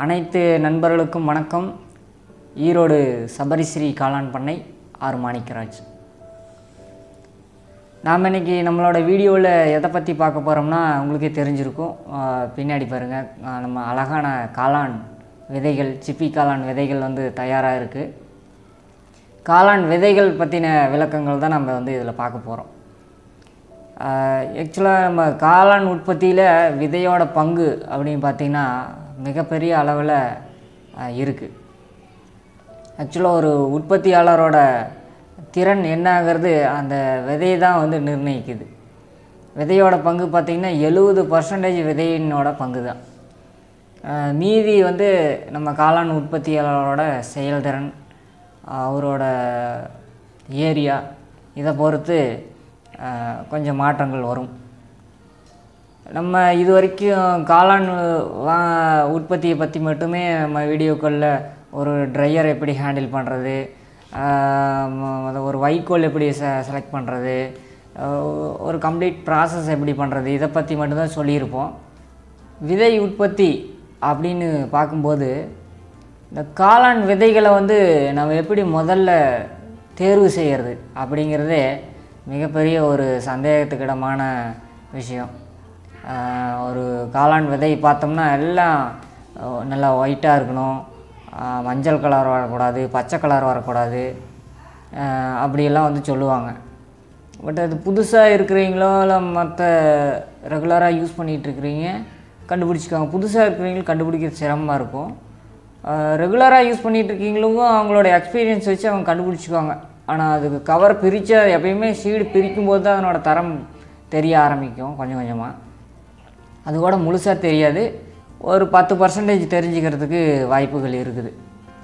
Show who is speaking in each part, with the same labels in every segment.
Speaker 1: அனைத்து நண்பர்களுக்கும் வணக்கம் ஈரோடு சபரிஸ்ரீ காளான் பண்ணை ஆர் மாணிக்கராஜ் நாம் இன்னைக்கு நம்மளோட வீடியோவில் எதை பற்றி பார்க்க போகிறோம்னா உங்களுக்கே தெரிஞ்சிருக்கும் ஆஹ் பின்னாடி பாருங்கள் ஆஹ் நம்ம அழகான காளான் விதைகள் சிப்பி காளான் விதைகள் வந்து தயாராக இருக்குது காளான் விதைகள் பற்றின விளக்கங்கள் தான் நம்ம வந்து இதில் பார்க்க போகிறோம் ஆக்சுவலாக நம்ம காளான் உற்பத்தியில் விதையோட பங்கு அப்படின்னு பார்த்திங்கன்னா மிகப்பெரிய அளவில் இருக்குது ஆக்சுவலாக ஒரு உற்பத்தியாளரோட திறன் என்னாகிறது அந்த விதையை தான் வந்து நிர்ணயிக்குது விதையோட பங்கு பார்த்திங்கன்னா எழுபது பர்சன்டேஜ் விதையினோட பங்கு தான் ஆஹ் மீதி வந்து நம்ம காளான் உற்பத்தியாளரோட செயல்திறன் அவரோட ஏரியா இதை பொறுத்து ஆஹ் கொஞ்சம் மாற்றங்கள் வரும் நம்ம இது வரைக்கும் காளான் வா உற்பத்தியை பற்றி மட்டுமே நம்ம வீடியோக்களில் ஒரு ட்ரையர் எப்படி ஹேண்டில் பண்ணுறது ஒரு வைக்கோல் எப்படி செ செலக்ட் பண்ணுறது ஒரு கம்ப்ளீட் ப்ராசஸ் எப்படி பண்ணுறது இதை பற்றி மட்டும்தான் சொல்லியிருப்போம் விதை உற்பத்தி அப்படின்னு பார்க்கும்போது இந்த காளான் விதைகளை வந்து நம்ம எப்படி முதல்ல தேர்வு செய்கிறது அப்படிங்கிறதே மிகப்பெரிய ஒரு சந்தேகத்துக்கிடமான விஷயம் ஆஹ் ஒரு காளான் விதை பார்த்தோம்னா எல்லாம் அஹ் நல்லா ஒயிட்டாக இருக்கணும் ஆஹ் மஞ்சள் கலர் வரக்கூடாது பச்சை கலர் வரக்கூடாது ஆஹ் அப்படியெல்லாம் வந்து சொல்லுவாங்க பட் அது புதுசாக இருக்கிறீங்களோ இல்லை மற்ற ரெகுலராக யூஸ் பண்ணிகிட்டு இருக்கிறீங்க கண்டுபிடிச்சிக்கோங்க புதுசாக இருக்கிறவங்களுக்கு கண்டுபிடிக்கிறது சிரமமாக இருக்கும் ரெகுலராக யூஸ் பண்ணிகிட்டு இருக்கீங்களுக்கும் அவங்களோட எக்ஸ்பீரியன்ஸ் வச்சு அவங்க கண்டுபிடிச்சிக்குவாங்க ஆனால் அதுக்கு கவர் பிரித்து எப்பயுமே சீடு பிரிக்கும் போது தான் அதனோட தரம் தெரிய ஆரம்பிக்கும் கொஞ்சம் கொஞ்சமாக அது கூட முழுசாக தெரியாது ஒரு பத்து பர்சன்டேஜ் தெரிஞ்சுக்கிறதுக்கு வாய்ப்புகள் இருக்குது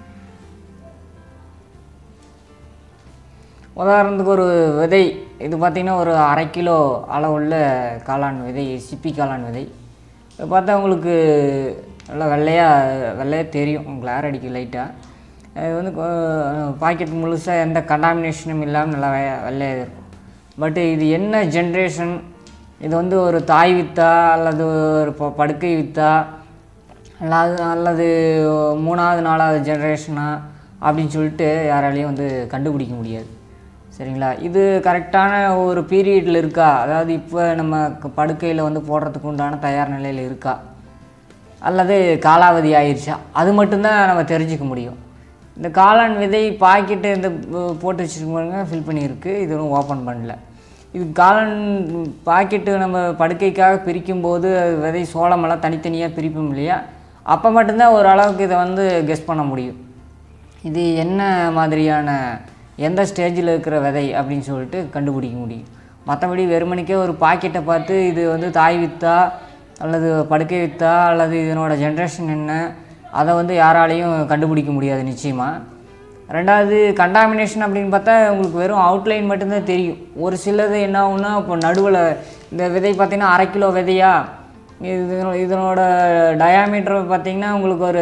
Speaker 1: உதாரணத்துக்கு ஒரு விதை இது பார்த்திங்கன்னா ஒரு அரை கிலோ அளவுள்ள காளான் விதை சிப்பி காளான் விதை இது பார்த்தா உங்களுக்கு நல்லா வெள்ளையாக வெள்ளையாக தெரியும் கிளார் அடிக்கும் லைட்டாக இது வந்து பாக்கெட் முழுசாக எந்த கண்டாமினேஷனும் இல்லாமல் நல்லா வெ வெள்ளையாக இருக்கும் பட் இது என்ன ஜென்ரேஷன் இது வந்து ஒரு தாய் வித்தா அல்லது ஒரு ப படுக்கை வித்தா அல்லது அல்லது மூணாவது நாலாவது ஜென்ரேஷனா அப்படின்னு சொல்லிட்டு யாராலையும் வந்து கண்டுபிடிக்க முடியாது சரிங்களா இது கரெக்டான ஒரு பீரியடில் இருக்கா அதாவது இப்போ நம்ம படுக்கையில் வந்து போடுறதுக்கு உண்டான தயார் நிலையில் இருக்கா அல்லது காலாவதி ஆயிடுச்சா அது மட்டும்தான் நம்ம தெரிஞ்சுக்க முடியும் இந்த காளான் விதை பாக்கெட்டு இந்த ப- போட்டு வச்சுருக்கோங்க ஃபில் பண்ணியிருக்கு இது ஒன்றும் ஓப்பன் பண்ணல இது காளான் பாக்கெட்டு நம்ம படுக்கைக்காக பிரிக்கும்போது அது விதை சோளமெல்லாம் தனித்தனியாக பிரிப்போம் இல்லையா அப்போ மட்டும்தான் ஓரளவுக்கு இதை வந்து கெஸ் பண்ண முடியும் இது என்ன மாதிரியான எந்த ஸ்டேஜில் இருக்கிற விதை அப்படின்னு சொல்லிட்டு கண்டுபிடிக்க முடியும் மற்றபடி வெறுமனைக்கே ஒரு பாக்கெட்டை பார்த்து இது வந்து தாய் வித்தா அல்லது படுக்கை வித்தா அல்லது இதனோட ஜென்ரேஷன் என்ன அதை வந்து யாராலையும் கண்டுபிடிக்க முடியாது நிச்சயமாக ரெண்டாவது கண்டாமினேஷன் அப்படின்னு பார்த்தா உங்களுக்கு வெறும் அவுட்லைன் மட்டும்தான் தெரியும் ஒரு சிலது என்ன ஆகும்னா இப்போ நடுவில் இந்த விதை பார்த்திங்கன்னா அரை கிலோ விதையா இது இதனோட டயாமீட்டர் பார்த்திங்கன்னா உங்களுக்கு ஒரு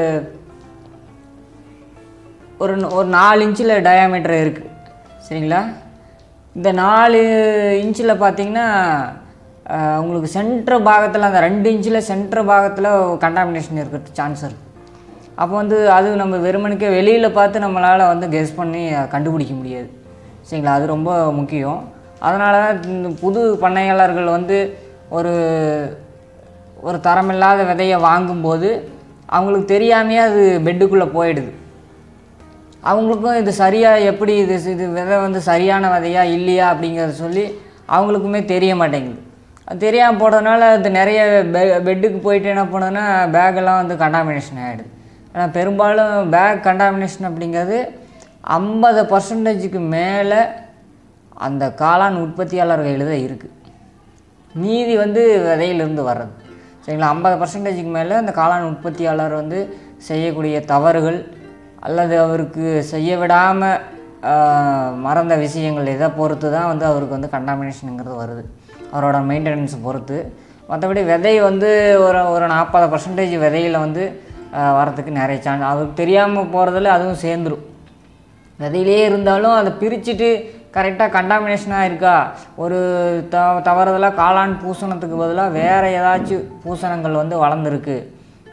Speaker 1: ஒரு ஒரு நாலு இன்ச்சில் டயாமீட்டர் இருக்குது சரிங்களா இந்த நாலு இன்ச்சில் பார்த்தீங்கன்னா அஹ், உங்களுக்கு சென்ட்ரு பாகத்தில் அந்த ரெண்டு இன்ச்சில் சென்ட்ரு பாகத்தில் கண்டாமினேஷன் இருக்கிறது சான்ஸ் இருக்குது அப்போ வந்து அது நம்ம வெறுமனுக்கே வெளியில் பார்த்து நம்மளால் வந்து கெஸ் பண்ணி அஹ், கண்டுபிடிக்க முடியாது சரிங்களா அது ரொம்ப முக்கியம் அதனால தான் இந்த புது பண்ணையாளர்கள் வந்து ஒரு ஒரு தரமில்லாத விதையை வாங்கும்போது அவங்களுக்கு தெரியாமையே அது பெட்டுக்குள்ளே போயிடுது அவங்களுக்கும் இது சரியாக எப்படி இது இது விதை வந்து சரியான விதையா இல்லையா அப்படிங்கிறத சொல்லி அவங்களுக்குமே தெரிய மாட்டேங்குது அது தெரியாமல் போடுறதுனால அது நிறைய பெ பெட்டுக்கு போயிட்டு என்ன பண்ணுதுன்னா பேக்கெல்லாம் வந்து கண்டாமினேஷன் ஆகிடுது ஆனால் பெரும்பாலும் பேக் கண்டாமினேஷன் அப்படிங்கிறது ஐம்பது பர்சன்டேஜுக்கு மேலே அந்த காளான் உற்பத்தியாளர் கையில் தான் இருக்குது மீதி வந்து விதையிலிருந்து வர்றது சரிங்களா ஐம்பது பர்சன்டேஜுக்கு மேலே அந்த காளான் உற்பத்தியாளர் வந்து செய்யக்கூடிய தவறுகள் அல்லது அவருக்கு செய்ய விடாமல் மறந்த விஷயங்கள் இதை பொறுத்து தான் வந்து அவருக்கு வந்து கண்டாமினேஷனுங்கிறது வருது அவரோட மெயின்டெனன்ஸ் பொறுத்து மற்றபடி விதை வந்து ஒரு ஒரு நாற்பது பர்சன்டேஜ் விதையில் வந்து ஆஹ், வரதுக்கு நிறைய சான்ஸ் அவருக்கு தெரியாமல் போகிறதுல அதுவும் சேர்ந்துரும் விதையிலே இருந்தாலும் அதை பிரிச்சுட்டு கரெக்டாக கண்டாமினேஷனாக இருக்கா ஒரு த தவறுதலாக காளான் பூசணத்துக்கு பதிலாக வேறு ஏதாச்சும் பூசணங்கள் வந்து வளர்ந்துருக்கு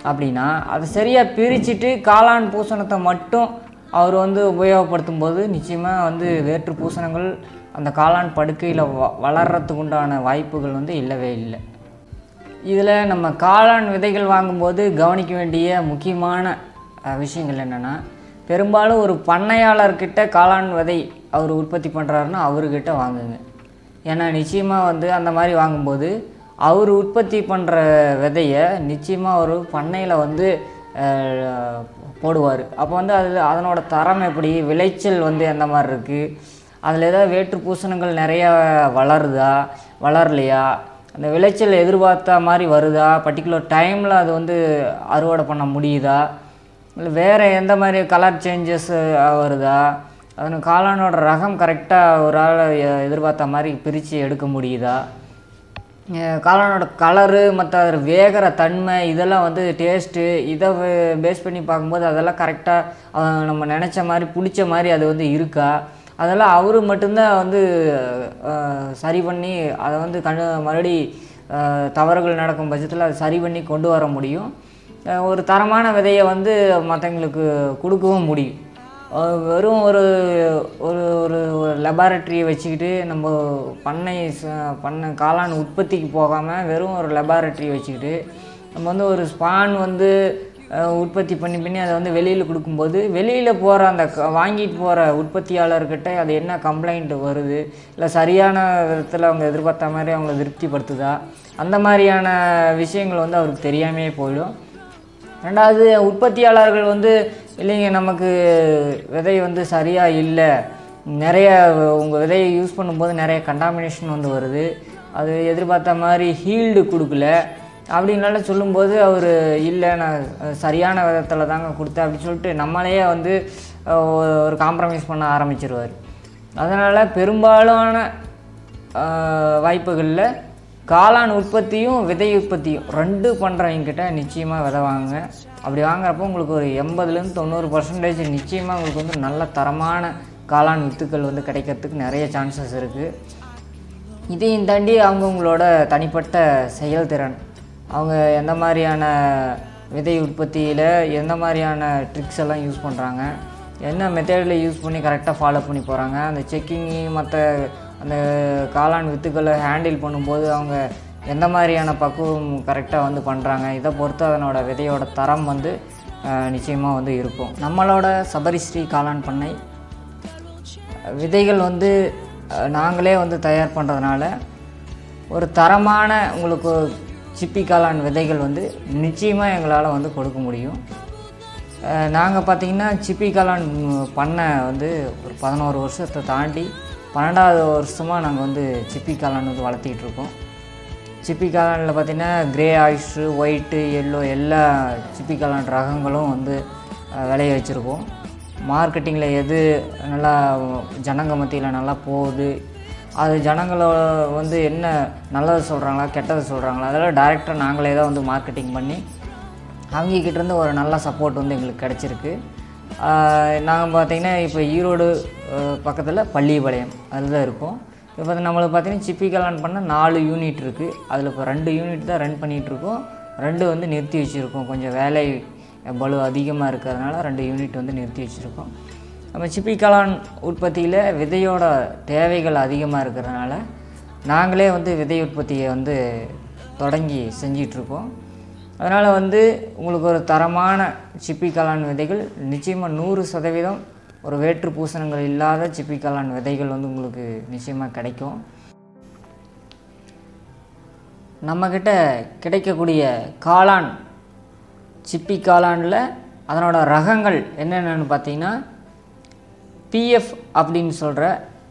Speaker 1: அப்படின்னா அதை சரியாக பிரிச்சுட்டு காளான் பூசணத்தை மட்டும் அவர் வந்து உபயோகப்படுத்தும் போது நிச்சயமாக வந்து வேற்று பூசணங்கள் அந்த காளான் படுக்கையில் வ வளர்கிறதுக்கு உண்டான வாய்ப்புகள் வந்து இல்லவே இல்லை இதில் நம்ம காளான் விதைகள் வாங்கும்போது கவனிக்க வேண்டிய முக்கியமான அஹ், விஷயங்கள் என்னென்னா பெரும்பாலும் ஒரு பண்ணையாளர்கிட்ட காளான் விதை அவர் உற்பத்தி பண்ணுறாருன்னா அவர்கிட்ட வாங்குங்க ஏன்னா நிச்சயமாக வந்து அந்த மாதிரி வாங்கும்போது அவர் உற்பத்தி பண்ணுற விதையை நிச்சயமாக ஒரு பண்ணையில் வந்து அஹ், போடுவார் அப்போ வந்து அது அதனோட தரம் எப்படி விளைச்சல் வந்து எந்த மாதிரி இருக்குது அதில் ஏதாவது வேற்று பூசணங்கள் நிறைய வளருதா வளரலையா அந்த விளைச்சல் எதிர்பார்த்த மாதிரி வருதா பர்டிகுலர் டைமில் அது வந்து அறுவடை பண்ண முடியுதா இல்லை வேறு எந்த மாதிரி கலர் சேஞ்சஸ் வருதா அதன் காளானோட ரகம் கரெக்டாக ஒரு ஆள் எ- எதிர்பார்த்த மாதிரி பிரித்து எடுக்க முடியுதா அஹ் காளானோட கலரு மற்ற அதில் வேகிற தன்மை இதெல்லாம் வந்து டேஸ்ட்டு இதை பேஸ் பண்ணி பார்க்கும்போது அதெல்லாம் கரெக்டாக நம்ம நினச்ச மாதிரி பிடிச்ச மாதிரி அது வந்து இருக்கா அதெல்லாம் அவர் மட்டும்தான் வந்து அஹ், சரி பண்ணி அதை வந்து கணு மறுபடி அஹ், தவறுகள் நடக்கும் பட்சத்தில் அதை சரி பண்ணி கொண்டு வர முடியும் அஹ், ஒரு தரமான விதையை வந்து மற்றவங்களுக்கு கொடுக்கவும் முடியும் அஹ் வெறும் ஒரு ஒரு ஒரு ஒரு லெபார்ட்டரியை வச்சுக்கிட்டு நம்ம பண்ணை ச- பண்ணை காளான் உற்பத்திக்கு போகாமல் வெறும் ஒரு லெபார்ட்டரியை வச்சுக்கிட்டு நம்ம வந்து ஒரு ஸ்பான் வந்து அஹ், உற்பத்தி பண்ணி பண்ணி அதை வந்து வெளியில் கொடுக்கும்போது வெளியில் போகிற அந்த க- வாங்கிட்டு போகிற உற்பத்தியாளர்கிட்ட அது என்ன கம்ப்ளைண்ட் வருது இல்லை சரியான விதத்தில் அவங்க எதிர்பார்த்த மாதிரி அவங்கள திருப்திப்படுத்துதா அந்த மாதிரியான விஷயங்கள் வந்து அவருக்கு தெரியாமையே போயிடும் ரெண்டாவது உற்பத்தியாளர்கள் வந்து இல்லைங்க நமக்கு விதை வந்து சரியாக இல்லை நிறைய உங்கள் விதையை யூஸ் பண்ணும்போது நிறைய கண்டாமினேஷன் வந்து வருது அது எதிர்பார்த்த மாதிரி ஹீல்டு கொடுக்கல அப்படின்னால சொல்லும்போது அவர் இல்லை நான் சரியான விதத்தில் தாங்க கொடுத்தேன் அப்படின்னு சொல்லிட்டு நம்மளையே வந்து அஹ், ஒரு காம்ப்ரமைஸ் பண்ண ஆரம்பிச்சிருவார் அதனால் பெரும்பாலான வாய்ப்புகளில் காளான் உற்பத்தியும் விதை உற்பத்தியும் ரெண்டு பண்ணுறவங்கிட்ட நிச்சயமாக விதை வாங்குங்க அப்படி வாங்குறப்போ உங்களுக்கு ஒரு எண்பதுலேருந்து தொண்ணூறு பர்சன்டேஜ் நிச்சயமாக உங்களுக்கு வந்து நல்ல தரமான காளான் வித்துக்கள் வந்து கிடைக்கிறதுக்கு நிறைய சான்சஸ் இருக்குது இதையும் தாண்டி அவங்கவுங்களோட தனிப்பட்ட செயல்திறன் அவங்க எந்த மாதிரியான விதை உற்பத்தியில் எந்த மாதிரியான ட்ரிக்ஸ் எல்லாம் யூஸ் பண்ணுறாங்க என்ன மெத்தடில் யூஸ் பண்ணி கரெக்டாக ஃபாலோ பண்ணி போகிறாங்க அந்த செக்கிங்கு மற்ற அந்த காளான் வித்துக்களை ஹேண்டில் பண்ணும்போது அவங்க எந்த மாதிரியான பக்குவம் கரெக்டாக வந்து பண்ணுறாங்க இதை பொறுத்து அதனோட விதையோட தரம் வந்து நிச்சயமாக வந்து இருக்கும் நம்மளோட சபரிஸ்ரீ காளான் பண்ணை விதைகள் வந்து அஹ், நாங்களே வந்து தயார் பண்ணுறதுனால ஒரு தரமான உங்களுக்கு ஒரு சிப்பி காளான் விதைகள் வந்து நிச்சயமாக எங்களால் வந்து கொடுக்க முடியும் நாங்கள் பார்த்தீங்கன்னா சிப்பி காளான் ம், பண்ணை வந்து ஒரு பதினோரு வருஷத்தை தாண்டி பன்னெண்டாவது வருஷமாக நாங்கள் வந்து சிப்பி காளான் வந்து வளர்த்திக்கிட்டு இருக்கோம் சிப்பி காளானில் பார்த்தீங்கன்னா கிரே ஆயிஸ்ட்ரு ஒயிட்டு எல்லோ எல்லா சிப்பி காளான் ரகங்களும் வந்து அஹ், விளைய வச்சுருக்கோம் மார்க்கெட்டிங்கில் எது நல்லா ஜனங்க மத்தியில் நல்லா போகுது அது ஜனங்களோட வந்து என்ன நல்லது சொல்கிறாங்களா கெட்டது சொல்கிறாங்களா அதெல்லாம் டேரெக்டாக நாங்களே தான் வந்து மார்க்கெட்டிங் பண்ணி அவங்கக்கிட்டேருந்து ஒரு நல்ல சப்போர்ட் வந்து எங்களுக்கு கிடச்சிருக்கு நாங்கள் பார்த்தீங்கன்னா இப்போ ஈரோடு பக்கத்தில் பள்ளிப்பாளையம் அதில் தான் இருக்கோம் இப்போ வந்து நம்மளுக்கு பார்த்தீங்கன்னா சிப்பி கலான் பண்ண நாலு யூனிட் இருக்குது அதில் இப்போ ரெண்டு யூனிட் தான் ரன் பண்ணிகிட்ருக்கோம் ரெண்டு வந்து நிறுத்தி வச்சுருக்கோம் கொஞ்சம் வேலை பளு அதிகமாக இருக்கிறதுனால ரெண்டு யூனிட் வந்து நிறுத்தி வச்சுருக்கோம் நம்ம சிப்பி காளான் உற்பத்தியில் விதையோட தேவைகள் அதிகமாக இருக்கிறதுனால நாங்களே வந்து விதை உற்பத்தியை வந்து தொடங்கி செஞ்சிட்ருக்கோம் அதனால் வந்து உங்களுக்கு ஒரு தரமான சிப்பி காளான் விதைகள் நிச்சயமாக நூறு சதவீதம் ஒரு வேற்று பூசணங்கள் இல்லாத சிப்பி காளான் விதைகள் வந்து உங்களுக்கு நிச்சயமாக கிடைக்கும் நம்மக்கிட்ட கிடைக்கக்கூடிய காளான் சிப்பி காளானில் அதனோட ரகங்கள் என்னென்னு பார்த்தீங்கன்னா பிஎஃப் அப்படின்னு சொல்கிற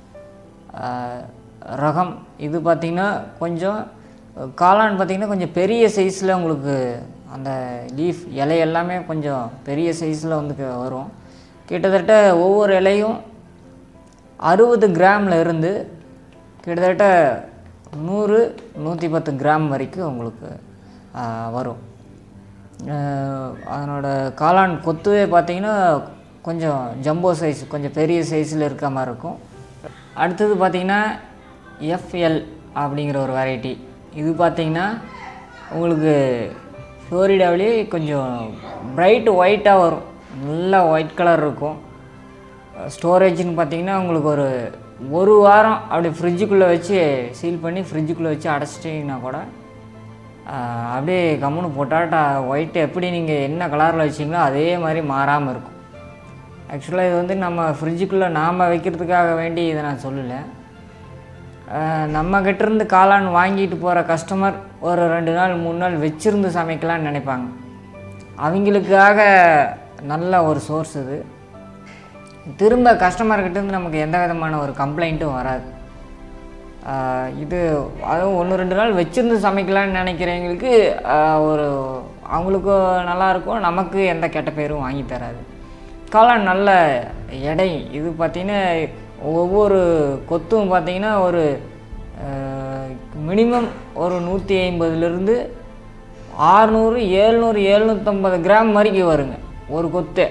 Speaker 1: ரகம் இது பார்த்திங்கன்னா கொஞ்சம் காளான் பார்த்திங்கன்னா கொஞ்சம் பெரிய சைஸில் உங்களுக்கு அந்த லீஃப் இலை எல்லாமே கொஞ்சம் பெரிய சைஸில் வந்து க- வரும் கிட்டத்தட்ட ஒவ்வொரு இலையும் அறுபது கிராமில் இருந்து கிட்டத்தட்ட நூறு நூற்றி பத்து கிராம் வரைக்கும் உங்களுக்கு ஆ, வரும் அஹ் அதனோட காளான் கொத்துவே பார்த்தீங்கன்னா கொஞ்சம் ஜம்போ சைஸ் கொஞ்சம் பெரிய சைஸில் இருக்க மாதிரி இருக்கும் அடுத்தது பார்த்தீங்கன்னா எஃப்எல் அப்படிங்கிற ஒரு வெரைட்டி இது பார்த்தீங்கன்னா உங்களுக்கு ஃப்ளோரிடாவிலேயே கொஞ்சம் பிரைட் ஒயிட்டாக வரும் நல்லா ஒயிட் கலர் இருக்கும் ஸ்டோரேஜ்னு பார்த்தீங்கன்னா உங்களுக்கு ஒரு ஒரு வாரம் அப்படி ஃப்ரிட்ஜுக்குள்ளே வச்சு சீல் பண்ணி ஃப்ரிட்ஜுக்குள்ளே வச்சு அடைச்சிட்டிங்கன்னா கூட ஆஹ், அப்படியே கம்முன்னு பொட்டாட்டா ஒயிட் எப்படி நீங்கள் என்ன கலரில் வச்சிங்களோ அதே மாதிரி மாறாமல் இருக்கும் ஆக்சுவலாக இது வந்து நம்ம ஃப்ரிட்ஜுக்குள்ளே நாம் வைக்கிறதுக்காக வேண்டி இதை நான் சொல்லலை ஆஹ், நம்ம கிட்டேருந்து காளான் வாங்கிட்டு போகிற கஸ்டமர் ஒரு ரெண்டு நாள் மூணு நாள் வச்சிருந்து சமைக்கலாம்னு நினைப்பாங்க அவங்களுக்காக நல்ல ஒரு சோர்ஸ் இது திரும்ப கஸ்டமர்கிட்டேருந்து நமக்கு எந்த விதமான ஒரு கம்ப்ளைண்ட்டும் வராது ஆஹ் இது அதுவும் ஒன்று ரெண்டு நாள் வச்சிருந்து சமைக்கலாம்னு நினைக்கிறவங்களுக்கு ஆஹ் ஒரு அவங்களுக்கும் நல்லாயிருக்கும் நமக்கு எந்த கெட்ட பேரும் வாங்கி தராது காளான் நல்ல எடை இது பார்த்திங்கன்னா ஒவ்வொரு கொத்தும் பார்த்திங்கன்னா ஒரு மினிமம் ஒரு நூற்றி ஐம்பதுலேருந்து ஆறுநூறு ஏழ்நூறு எழுநூற்றம்பது கிராம் வரைக்கும் வருங்க ஒரு கொத்து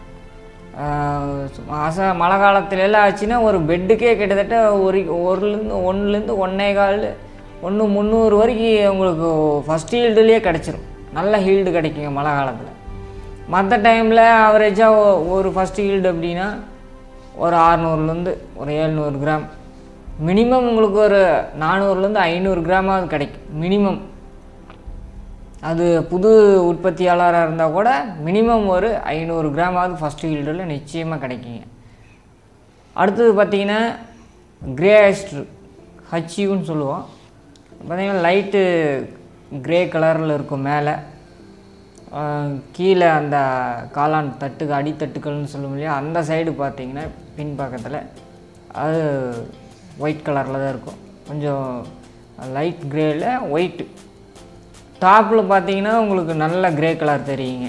Speaker 1: அச மழை காலத்துல எல்லாம் ஆச்சுன்னா ஒரு பெட்டுக்கே கிட்டத்தட்ட ஒரு ஒருலேருந்து ஒன்றுலேருந்து ஒன்றே கால் ஒன்று முந்நூறு வரைக்கும் உங்களுக்கு ஃபஸ்ட் ஹீல்டுலேயே கிடச்சிரும் நல்ல ஹீல்டு கிடைக்குங்க மழை காலத்தில் மற்ற டைமில் ஆவரேஜாக ஒரு ஃபஸ்ட் ஹீல்டு அப்படின்னா ஒரு அறநூறுலேருந்து ஒரு ஏழ்நூறு கிராம் மினிமம் உங்களுக்கு ஒரு நானூறுலேருந்து ஐநூறு கிராமாவது கிடைக்கும் மினிமம் அது புது உற்பத்தியாளராக இருந்தால் கூட மினிமம் ஒரு ஐநூறு கிராமாவது ஃபஸ்ட் ஹீல்டில் நிச்சயமாக கிடைக்குங்க அடுத்தது பார்த்தீங்கன்னா கிரே ஐஸ்ட்ரு ஹச்சியூன்னு சொல்லுவோம் பார்த்தீங்கன்னா லைட்டு கிரே கலரில் இருக்கும் மேலே ஆஹ் கீழே அந்த காளான் தட்டுக்கு அடித்தட்டுக்கள்னு சொல்லும் இல்லையா அந்த சைடு பார்த்தீங்கன்னா பின் பக்கத்தில் அது ஒயிட் கலரில் தான் இருக்கும் கொஞ்சம் லைட் கிரேயில் ஒயிட்டு டாப்பில் பார்த்தீங்கன்னா உங்களுக்கு நல்ல கிரே கலர் தெரியுங்க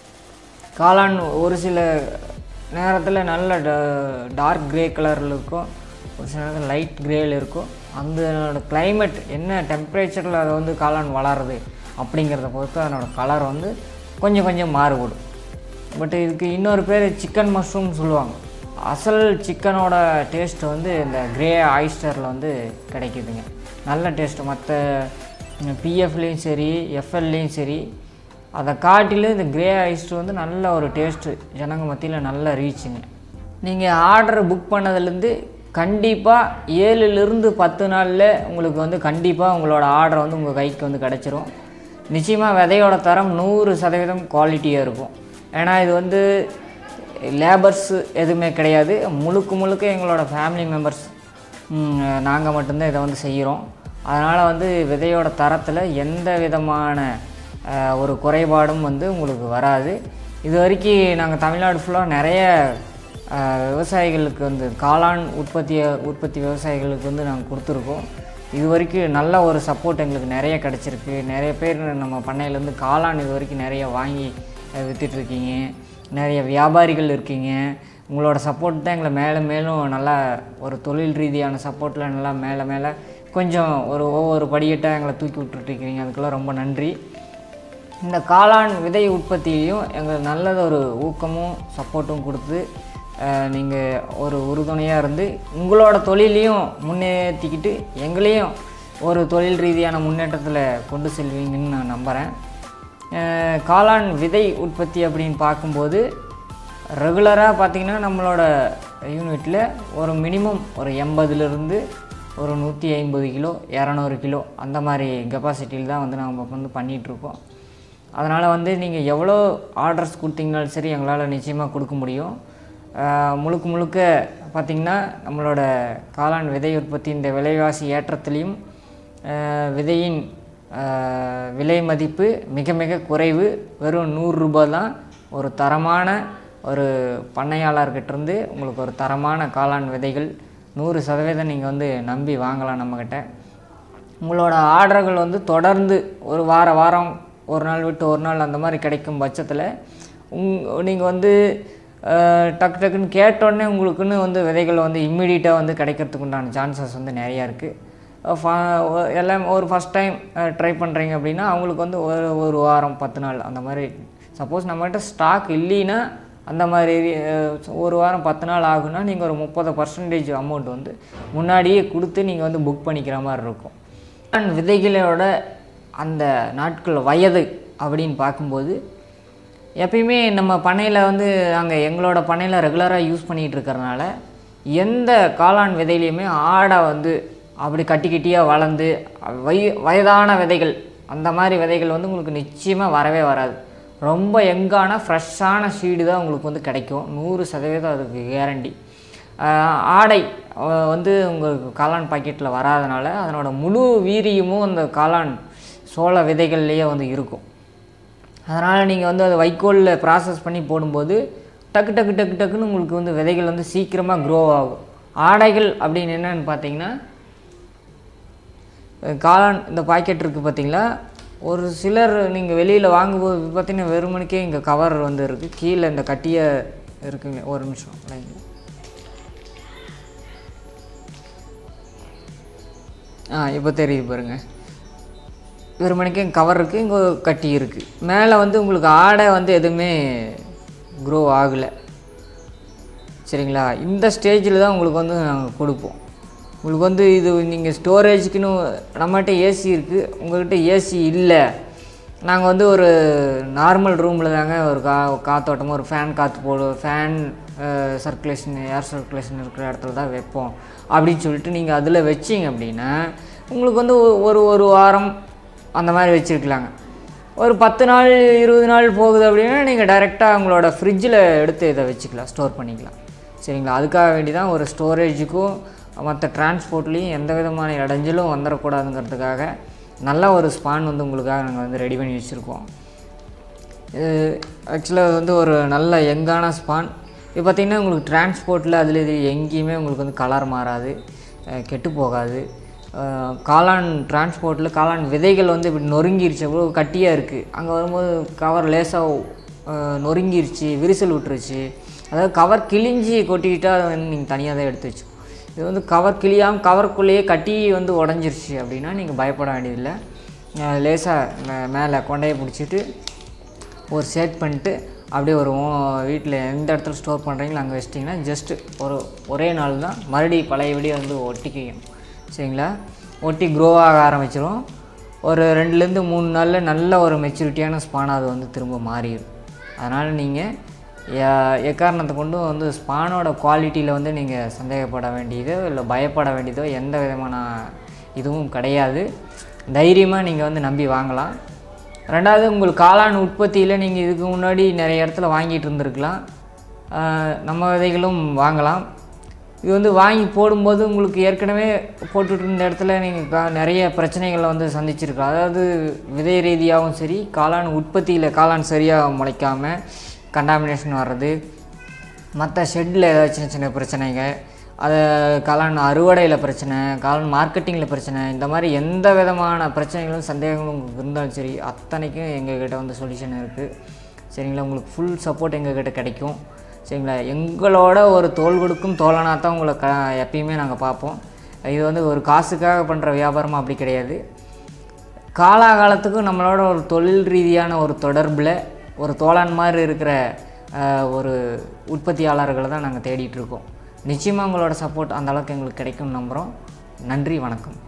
Speaker 1: காளான் ஒரு சில நேரத்தில் நல்ல டார்க் கிரே கலரில் இருக்கும் ஒரு சில நேரத்தில் லைட் கிரேயில் இருக்கும் அந்த climate என்ன டெம்பரேச்சரில் அதை வந்து காளான் வளருது அப்படிங்கிறத பொறுத்து அதனோட கலர் வந்து கொஞ்சம் கொஞ்சம் மாறுபடும் பட் இதுக்கு இன்னொரு பேர் சிக்கன் மஷ்ரூம் சொல்லுவாங்க அசல் சிக்கனோட டேஸ்ட் வந்து இந்த கிரே ஆயிஸ்டரில் வந்து கிடைக்குதுங்க நல்ல டேஸ்ட்டு மற்ற பிஎஃப்லேயும் சரி எஃப்எல்லையும் சரி அதை காட்டிலும் இந்த கிரே ஐஸ்டர் வந்து நல்ல ஒரு டேஸ்ட்டு ஜனங்க மத்தியில் நல்ல ரீச்சுங்க நீங்கள் ஆர்டர் புக் பண்ணதுலேருந்து கண்டிப்பாக ஏழுலேருந்து பத்து நாளில் உங்களுக்கு வந்து கண்டிப்பாக உங்களோட ஆர்டர் வந்து உங்கள் கைக்கு வந்து கிடச்சிரும் நிச்சயமாக விதையோட தரம் நூறு சதவீதம் குவாலிட்டியாக இருக்கும் ஏன்னா இது வந்து லேபர்ஸ் எதுவுமே கிடையாது முழுக்க முழுக்க எங்களோட ஃபேமிலி மெம்பர்ஸ் நாங்கள் மட்டும்தான் இதை வந்து செய்கிறோம் அதனால் வந்து விதையோட தரத்தில் எந்த விதமான அஹ், ஒரு குறைபாடும் வந்து உங்களுக்கு வராது இது வரைக்கும் நாங்கள் தமிழ்நாடு ஃபுல்லாக நிறைய அஹ், விவசாயிகளுக்கு வந்து காளான் உற்பத்தியை உற்பத்தி விவசாயிகளுக்கு வந்து நாங்கள் கொடுத்துருக்கோம் இது வரைக்கும் நல்ல ஒரு சப்போர்ட் எங்களுக்கு நிறைய கிடச்சிருக்கு நிறைய பேர் நம்ம பண்ணையிலேருந்து காளான் இது வரைக்கும் நிறைய வாங்கி அஹ், வித்துட்ருக்கீங்க நிறைய வியாபாரிகள் இருக்கீங்க உங்களோட சப்போர்ட் தான் எங்களை மேலே மேலும் நல்லா ஒரு தொழில் ரீதியான சப்போர்ட்டில் நல்லா மேலே மேலே கொஞ்சம் ஒரு ஒவ்வொரு படிக்கட்டாக எங்களை தூக்கி விட்டுட்ருக்கீங்க அதுக்கெல்லாம் ரொம்ப நன்றி இந்த காளான் விதை உற்பத்தியிலையும் எங்களுக்கு நல்லது ஒரு ஊக்கமும் சப்போர்ட்டும் கொடுத்து நீங்கள் ஒரு உறுதுணையாக இருந்து உங்களோட தொழிலையும் முன்னேற்றிக்கிட்டு எங்களையும் ஒரு தொழில் ரீதியான முன்னேற்றத்தில் கொண்டு செல்வீங்கன்னு நான் நம்புகிறேன் அஹ் காளான் விதை உற்பத்தி அப்படின்னு பார்க்கும்போது ரெகுலராக பார்த்திங்கன்னா நம்மளோட யூனிட்டில் ஒரு மினிமம் ஒரு எண்பதுலேருந்து ஒரு நூற்றி ஐம்பது கிலோ இரநூறு கிலோ அந்த மாதிரி கெப்பாசிட்டியில் தான் வந்து நம்ம வந்து பண்ணிகிட்ருக்கோம் அதனால் வந்து நீங்கள் எவ்வளோ ஆர்டர்ஸ் கொடுத்தீங்கனாலும் சரி எங்களால் நிச்சயமாக கொடுக்க முடியும் ஆஹ் முழுக்க முழுக்க பார்த்திங்கன்னா நம்மளோட காளான் விதை உற்பத்தி இந்த விலைவாசி ஏற்றத்துலேயும் ஆஹ் விதையின் ஆஹ் விலை மதிப்பு மிக மிக குறைவு வெறும் நூறுரூபா தான் ஒரு தரமான ஒரு பண்ணையாளர்கிட்டேருந்து உங்களுக்கு ஒரு தரமான காளான் விதைகள் நூறு சதவீதம் நீங்கள் வந்து நம்பி வாங்கலாம் நம்மக்கிட்ட உங்களோட ஆர்டர்கள் வந்து தொடர்ந்து ஒரு வார வாரம் ஒரு நாள் விட்டு ஒரு நாள் அந்த மாதிரி கிடைக்கும் பட்சத்தில் உங் நீங்கள் வந்து அஹ், டக்கு டக்குன்னு கேட்டோடனே உங்களுக்குன்னு வந்து விதைகள் வந்து இம்மிடியட்டாக வந்து கிடைக்கிறதுக்கு உண்டான சான்சஸ் வந்து நிறையா இருக்குது எல்லாம் ஒரு ஃபஸ்ட் டைம் ட்ரை பண்ணுறீங்க அப்படின்னா அவங்களுக்கு வந்து ஒரு ஒரு வாரம் பத்து நாள் அந்த மாதிரி சப்போஸ் நம்மகிட்ட ஸ்டாக் இல்லைன்னா அந்த மாதிரி அஹ், ஒரு வாரம் பத்து நாள் ஆகுனா நீங்கள் ஒரு முப்பது பர்சன்டேஜ் அமௌண்ட் வந்து முன்னாடியே கொடுத்து நீங்கள் வந்து புக் பண்ணிக்கிற மாதிரி இருக்கும் காளான் விதைகளோட அந்த நாட்கள் வயது அப்படின்னு பார்க்கும்போது எப்பயுமே நம்ம பண்ணையில் வந்து அங்கே எங்களோட பண்ணையில் ரெகுலராக யூஸ் பண்ணிகிட்டு இருக்கிறனால எந்த காளான் விதையிலையுமே ஆடை வந்து அப்படி கட்டி கட்டியாக வளர்ந்து வய வயதான விதைகள் அந்த மாதிரி விதைகள் வந்து உங்களுக்கு நிச்சயமாக வரவே வராது ரொம்ப யங்கான ஃப்ரெஷ்ஷான சீடு தான் உங்களுக்கு வந்து கிடைக்கும் நூறு சதவீதம் அதுக்கு கேரண்டி ஆடை அஹ், வந்து உங்களுக்கு காளான் பாக்கெட்டில் வராதனால அதனோட முழு வீரியமும் அந்த காளான் சோள விதைகள்லேயே வந்து இருக்கும் அதனால் நீங்கள் வந்து அதை வைக்கோலில் ப்ராசஸ் பண்ணி போடும்போது டக்கு டக்கு டக்கு டக்குன்னு உங்களுக்கு வந்து விதைகள் வந்து சீக்கிரமாக க்ரோ ஆகும் ஆடைகள் அப்படின்னு என்னன்னு பார்த்தீங்கன்னா அஹ் காளான் இந்த பாக்கெட் இருக்குது பார்த்தீங்களா ஒரு சிலர் நீங்கள் வெளியில் வாங்கும்போது பார்த்தீங்கன்னா வெறுமனுக்கே இங்கே கவர் வந்து இருக்குது கீழே இந்த கட்டிய இருக்குங்க ஒரு நிமிஷம் லைன்ல. ஆ இப்போ தெரியுது பாருங்க வெறுமனைக்கு கவர் இருக்குது இங்கே கட்டி இருக்குது மேலே வந்து உங்களுக்கு ஆடை வந்து எதுவுமே க்ரோ ஆகலை சரிங்களா இந்த ஸ்டேஜில் தான் உங்களுக்கு வந்து நாங்கள் கொடுப்போம் உங்களுக்கு வந்து இது நீங்கள் ஸ்டோரேஜுக்குன்னு நம்மகிட்ட ஏசி இருக்குது உங்கள்கிட்ட ஏசி இல்லை நாங்கள் வந்து ஒரு நார்மல் ரூமில் தாங்க ஒரு கா காத்தோட்டமாக ஒரு ஃபேன் காற்று போடுவோம் ஃபேன் சர்க்குலேஷன் ஏர் சர்க்குலேஷன் இருக்கிற இடத்துல தான் வைப்போம் அப்படின்னு சொல்லிட்டு நீங்கள் அதில் வச்சிங்க அப்படின்னா உங்களுக்கு வந்து ஒ- ஒரு ஒரு வாரம் அந்த மாதிரி வச்சுருக்கலாங்க ஒரு பத்து நாள் இருபது நாள் போகுது அப்படின்னா நீங்கள் டைரெக்டாக உங்களோட ஃப்ரிட்ஜில் எடுத்து இதை வச்சுக்கலாம் ஸ்டோர் பண்ணிக்கலாம் சரிங்களா அதுக்காக வேண்டி தான் ஒரு ஸ்டோரேஜுக்கும் மற்ற டிரான்ஸ்போர்ட்லேயும் எந்த விதமான இடைஞ்சலும் வந்துடக்கூடாதுங்கிறதுக்காக நல்ல ஒரு ஸ்பான் வந்து உங்களுக்காக நாங்கள் வந்து ரெடி பண்ணி வச்சுருக்கோம் இது ஆக்சுவலாக வந்து ஒரு நல்ல யங்கான ஸ்பான் இது பார்த்திங்கன்னா உங்களுக்கு டிரான்ஸ்போர்ட்டில் அதில் இது எங்கேயுமே உங்களுக்கு வந்து கலர் மாறாது அஹ் கெட்டு போகாது அஹ் காளான் டிரான்ஸ்போர்ட்டில் காளான் விதைகள் வந்து இப்படி நொறுங்கிருச்சு அவ்வளோ கட்டியாக இருக்குது அங்கே வரும்போது கவர் லேசாக நொறுங்கிருச்சு விரிசல் விட்டுருச்சு அதாவது கவர் கிழிஞ்சி கொட்டிக்கிட்டால் அதை வந்து நீங்கள் தனியாக தான் எடுத்து வச்சு இது வந்து கவர் கிழியாமல் கவருக்குள்ளேயே கட்டி வந்து உடஞ்சிருச்சு அப்படின்னா நீங்கள் பயப்பட வேண்டியதில்லை லேசாக மேலே கொண்டையை பிடிச்சிட்டு ஒரு செட் பண்ணிட்டு அப்படியே ஒரு வீட்டில் எந்த இடத்துல ஸ்டோர் பண்ணுறீங்களோ அங்கே வச்சிட்டிங்கன்னா ஜஸ்ட்டு ஒரு ஒரே நாள் தான் மறுபடியும் பழையபடி வந்து ஒட்டிக்கும் சரிங்களா ஒட்டி க்ரோ ஆக ஆரம்பிச்சிடும் ஒரு ரெண்டுலேருந்து மூணு நாளில் நல்ல ஒரு மெச்சூரிட்டியான ஸ்பானாக அது வந்து திரும்ப மாறிடும் அதனால் நீங்கள் எக்காரணத்தை கொண்டும் வந்து ஸ்பானோட குவாலிட்டியில் வந்து நீங்கள் சந்தேகப்பட வேண்டியதோ இல்லை பயப்பட வேண்டியதோ எந்த விதமான இதுவும் கிடையாது தைரியமாக நீங்கள் வந்து நம்பி வாங்கலாம் ரெண்டாவது உங்களுக்கு காளான் உற்பத்தியில் நீங்கள் இதுக்கு முன்னாடி நிறைய இடத்துல வாங்கிட்டு இருந்திருக்கலாம் ஆஹ் நம்ம விதைகளும் வாங்கலாம் இது வந்து வாங்கி போடும்போது உங்களுக்கு ஏற்கனவே போட்டுட்டு இருந்த இடத்துல நீங்கள் நிறைய பிரச்சனைகளை வந்து சந்திச்சிருக்கலாம் அதாவது விதை ரீதியாகவும் சரி காளான் உற்பத்தியில் காளான் சரியாக முளைக்காம கண்டாமினேஷன் வர்றது மற்ற ஷெட்டில் ஏதாவது சின்ன சின்ன பிரச்சனைகள் அது காளான் அறுவடையில் பிரச்சனை காளான் மார்க்கெட்டிங்கில் பிரச்சனை இந்த மாதிரி எந்த விதமான பிரச்சனைகளும் சந்தேகங்களும் உங்களுக்கு இருந்தாலும் சரி அத்தனைக்கும் எங்ககிட்ட வந்து சொல்யூஷன் இருக்குது சரிங்களா உங்களுக்கு ஃபுல் சப்போர்ட் எங்ககிட்ட கிடைக்கும் சரிங்களா எங்களோட ஒரு தோல் கொடுக்கும் தோழனாக தான் உங்களை க எப்பயுமே நாங்கள் பார்ப்போம் இது வந்து ஒரு காசுக்காக பண்ணுற வியாபாரமும் அப்படி கிடையாது காலாகாலத்துக்கும் நம்மளோட ஒரு தொழில் ரீதியான ஒரு தொடர்பில் ஒரு தோழன் மாதிரி இருக்கிற அஹ், ஒரு உற்பத்தியாளர்களை தான் நாங்கள் தேடிட்டு இருக்கோம் நிச்சயமாக உங்களோட சப்போர்ட் அந்த அளவுக்கு எங்களுக்கு கிடைக்கும்னு நம்புகிறோம் நன்றி வணக்கம்